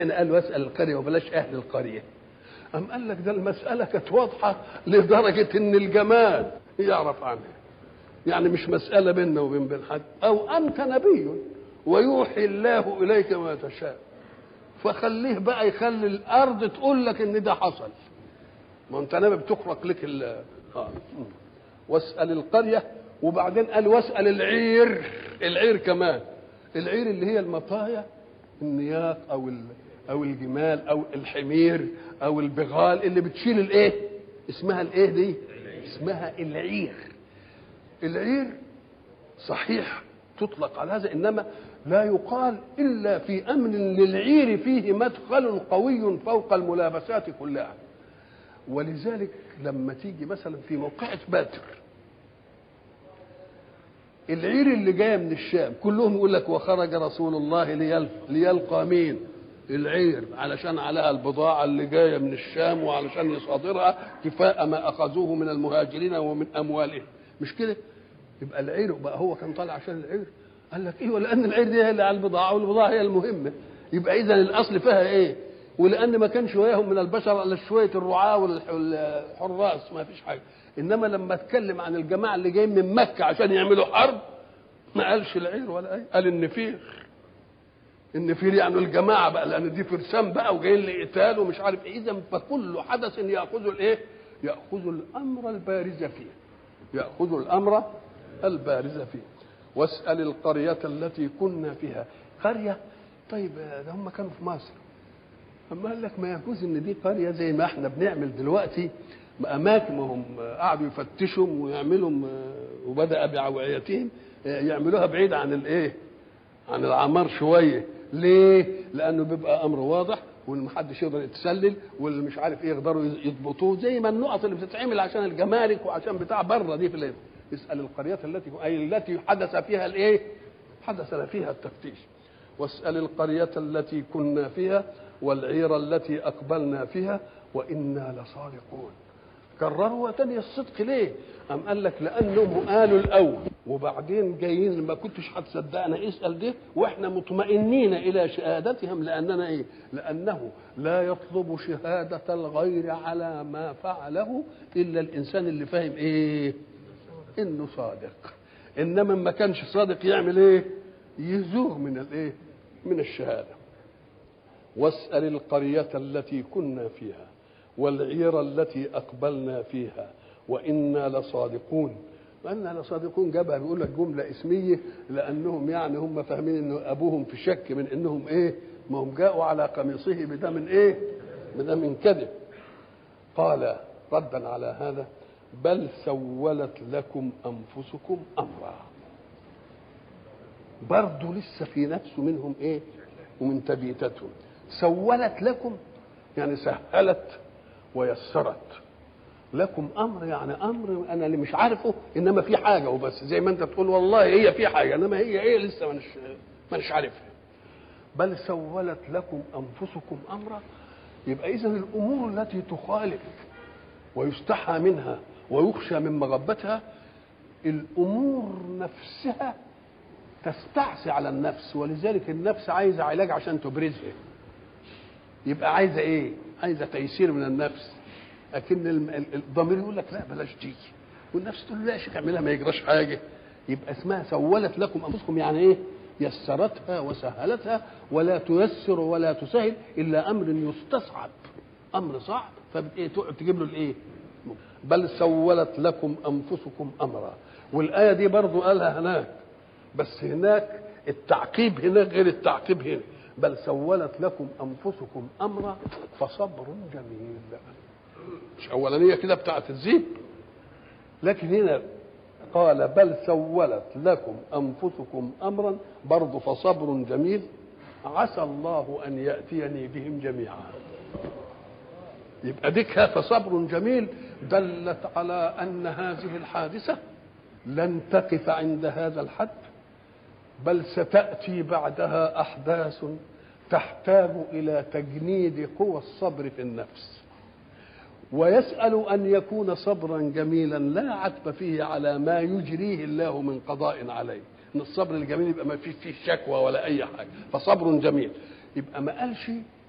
أنا قال واسأل القرية وبلاش أهل القرية أم قال لك ده المسألة كانت واضحة لدرجة إن الجمال يعرف عنها يعني مش مسألة بيننا وبين بين حد أو أنت نبي ويوحي الله إليك ما تشاء فخليه بقى يخلي الأرض تقول لك إن ده حصل ما أنت نبي بتخرق لك ال آه. واسأل القرية وبعدين قال واسأل العير العير كمان العير اللي هي المطايا النياق أو ال... أو الجمال أو الحمير أو البغال اللي بتشيل الإيه؟ اسمها الإيه دي؟ اسمها العير العير صحيح تطلق على هذا انما لا يقال الا في امر للعير فيه مدخل قوي فوق الملابسات كلها ولذلك لما تيجي مثلا في موقعة بدر العير اللي جايه من الشام كلهم يقول لك وخرج رسول الله ليلقى مين العير علشان عليها البضاعة اللي جاية من الشام وعلشان يصادرها كفاء ما أخذوه من المهاجرين ومن أموالهم مش كده يبقى العير بقى هو كان طالع عشان العير قال لك ايه ولان العير دي هي اللي على البضاعه والبضاعه هي المهمه يبقى اذا الاصل فيها ايه ولان ما كانش وياهم من البشر الا شويه الرعاه والحراس ما فيش حاجه انما لما اتكلم عن الجماعه اللي جايين من مكه عشان يعملوا حرب ما قالش العير ولا ايه قال النفير النفير يعني الجماعه بقى لان دي فرسان بقى وجايين لقتال ومش عارف ايه اذا فكل حدث ياخذ الايه ياخذ الامر البارز فيه ياخذ الامر البارز فيه واسأل القرية التي كنا فيها قرية طيب ده هم كانوا في مصر أما قال لك ما يجوز إن دي قرية زي ما احنا بنعمل دلوقتي أماكن هم قعدوا يفتشوا ويعملوا وبدأ بأوعيتهم يعملوها بعيد عن الإيه؟ عن العمار شوية ليه؟ لأنه بيبقى أمر واضح واللي محدش يقدر يتسلل واللي مش عارف ايه يقدروا يضبطوه زي ما النقط اللي بتتعمل عشان الجمارك وعشان بتاع بره دي في الايه اسال القريه التي اي التي حدث فيها الايه؟ حدث فيها التفتيش واسال القريه التي كنا فيها والعير التي اقبلنا فيها وانا لصادقون كرروا تاني الصدق ليه؟ أم قال لك لأنهم قالوا الأول وبعدين جايين ما كنتش هتصدقنا اسأل ده وإحنا مطمئنين إلى شهادتهم لأننا إيه؟ لأنه لا يطلب شهادة الغير على ما فعله إلا الإنسان اللي فاهم إيه؟ إنه صادق إنما ما كانش صادق يعمل إيه؟ يزوغ من الإيه؟ من الشهادة واسأل القرية التي كنا فيها والعير التي أقبلنا فيها وإنا لصادقون وإنا لصادقون جابها بيقول لك جملة اسمية لأنهم يعني هم فاهمين إن أبوهم في شك من إنهم إيه ما هم جاءوا على قميصه بدم إيه بدم كذب قال ردا على هذا بل سولت لكم أنفسكم أمرا برضه لسه في نفسه منهم إيه ومن تبيتتهم سولت لكم يعني سهلت ويسرت لكم امر يعني امر انا اللي مش عارفه انما في حاجه وبس زي ما انت تقول والله هي في حاجه انما هي ايه لسه مانيش مانيش عارفها بل سولت لكم انفسكم امرا يبقى اذا الامور التي تخالف ويستحى منها ويخشى من مغبتها الامور نفسها تستعصي على النفس ولذلك النفس عايزه علاج عشان تبرزها يبقى عايزه ايه عايزه تيسير من النفس لكن الضمير يقول لك لا بلاش دي والنفس تقول لا يا شيخ اعملها ما يجراش حاجه يبقى اسمها سولت لكم انفسكم يعني ايه يسرتها وسهلتها ولا تيسر ولا تسهل الا امر يستصعب امر صعب فبتقعد تجيب له الايه بل سولت لكم انفسكم امرا والايه دي برضو قالها هناك بس هناك التعقيب هناك غير التعقيب هنا بل سولت لكم انفسكم امرا فصبر جميل مش اولانيه كده بتاعت الزيت لكن هنا قال بل سولت لكم انفسكم امرا برضه فصبر جميل عسى الله ان ياتيني بهم جميعا يبقى ديك فصبر جميل دلت على ان هذه الحادثه لن تقف عند هذا الحد بل ستاتي بعدها احداث تحتاج الى تجنيد قوى الصبر في النفس ويسال ان يكون صبرا جميلا لا عتب فيه على ما يجريه الله من قضاء عليه ان الصبر الجميل يبقى ما فيه فيه شكوى ولا اي حاجه فصبر جميل يبقى ما قالش